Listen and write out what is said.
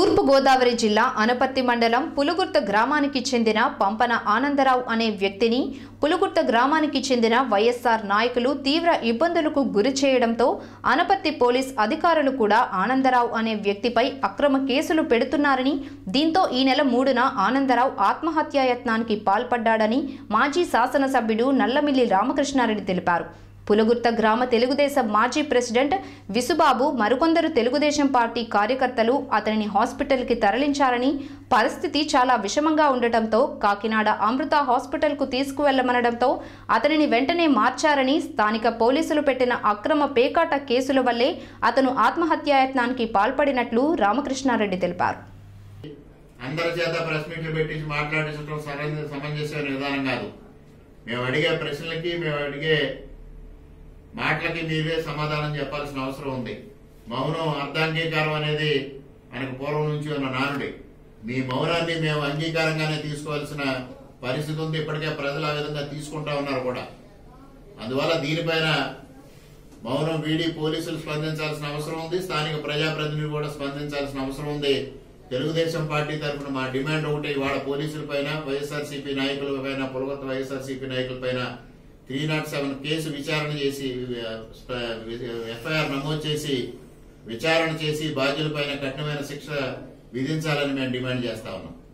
తూర్పు గోదావరి జిల్లా అనపత్తి మండలం పులుగుర్త గ్రామానికి చెందిన పంపన ఆనందరావు అనే వ్యక్తిని పులుగుర్త గ్రామానికి చెందిన వైఎస్ఆర్ నాయకులు తీవ్ర ఇబ్బందులకు గురి చేయడంతో అనపత్తి పోలీస్ అధికారులు కూడా ఆనందరావు అనే వ్యక్తిపై అక్రమ కేసులు పెడుతున్నారని దీంతో ఈ నెల మూడున ఆనందరావు ఆత్మహత్యాయత్నానికి పాల్పడ్డాడని మాజీ శాసనసభ్యుడు నల్లమిల్లి రామకృష్ణారెడ్డి తెలిపారు పులగుర్త గ్రామ తెలుగుదేశం మాజీ ప్రెసిడెంట్ విసుబాబు మరికొందరు తెలుగుదేశం పార్టీ కార్యకర్తలు అతనిని హాస్పిటల్కి తరలించారని పరిస్థితి చాలా విషమంగా ఉండటంతో కాకినాడ అమృత హాస్పిటల్కు తీసుకువెళ్లమనడంతో అతనిని వెంటనే మార్చారని స్థానిక పోలీసులు పెట్టిన అక్రమ పేకాట కేసుల వల్లే అతను ఆత్మహత్యాయత్నానికి పాల్పడినట్లు రామకృష్ణారెడ్డి తెలిపారు అందరి చేత ప్రెస్ మీట్లు పెట్టించి మాట్లాడించడం సరైన సమంజసమైన విధానం కాదు మేము అడిగే ప్రశ్నలకి మేము అడిగే మాటలకి మీరే సమాధానం చెప్పాల్సిన అవసరం ఉంది మౌనం అర్ధాంగీకారం అనేది మనకు పూర్వం నుంచి ఉన్న నానుడి మీ మౌనాన్ని మేము అంగీకారంగానే తీసుకోవాల్సిన పరిస్థితి ఉంది ఇప్పటికే ప్రజలు ఆ విధంగా తీసుకుంటా ఉన్నారు కూడా అందువల్ల దీనిపైన మౌనం వీడి పోలీసులు స్పందించాల్సిన అవసరం ఉంది స్థానిక ప్రజాప్రతినిధులు కూడా స్పందించాల్సిన అవసరం ఉంది తెలుగుదేశం పార్టీ తరఫున మా డిమాండ్ ఒకటి ఇవాళ పోలీసుల పైన వైఎస్ఆర్సీపీ నాయకుల పైన పులగొత్త వైఎస్ఆర్సీపీ నాయకుల పైన త్రీ నాట్ సెవెన్ కేసు విచారణ చేసి ఎఫ్ఐఆర్ నమోదు చేసి విచారణ చేసి బాధ్యులపైన కఠినమైన శిక్ష విధించాలని మేము డిమాండ్ చేస్తా ఉన్నాం